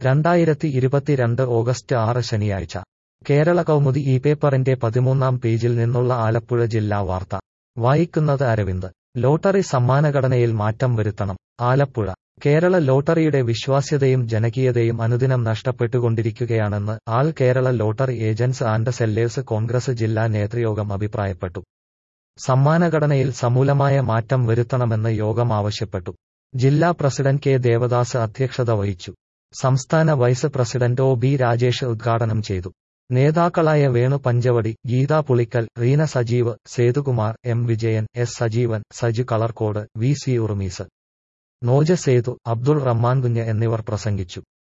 രണ്ടായിരത്തി ഇരുപത്തിരണ്ട് ഓഗസ്റ്റ് ആറ് ശനിയാഴ്ച കേരള കൗമുദി ഈ പേപ്പറിന്റെ പതിമൂന്നാം പേജിൽ നിന്നുള്ള ആലപ്പുഴ ജില്ലാ വാർത്ത വായിക്കുന്നത് അരവിന്ദ് ലോട്ടറി സമ്മാനഘടനയിൽ മാറ്റം വരുത്തണം ആലപ്പുഴ കേരള ലോട്ടറിയുടെ വിശ്വാസ്യതയും ജനകീയതയും അനുദിനം നഷ്ടപ്പെട്ടുകൊണ്ടിരിക്കുകയാണെന്ന് all Kerala lottery agents and sellers Congress ജില്ലാ നേതൃയോഗം അഭിപ്രായപ്പെട്ടു സമ്മാനഘടനയിൽ സമൂലമായ മാറ്റം വരുത്തണമെന്ന് യോഗം ആവശ്യപ്പെട്ടു ജില്ലാ പ്രസിഡന്റ് കെ ദേവദാസ് അധ്യക്ഷത വഹിച്ചു സംസ്ഥാന vice president O B Rajesh ഉദ്ഘാടനം ചെയ്തു നേതാക്കളായ Venu Panchavadi Geetha Pulikkal Reena Sajeev Sethukumar M Vijayan S Sajeevan Saju Kalarcode V C Urumees Noja Sethu Abdul Rahman Kunju എന്നിവർ പ്രസംഗിച്ചു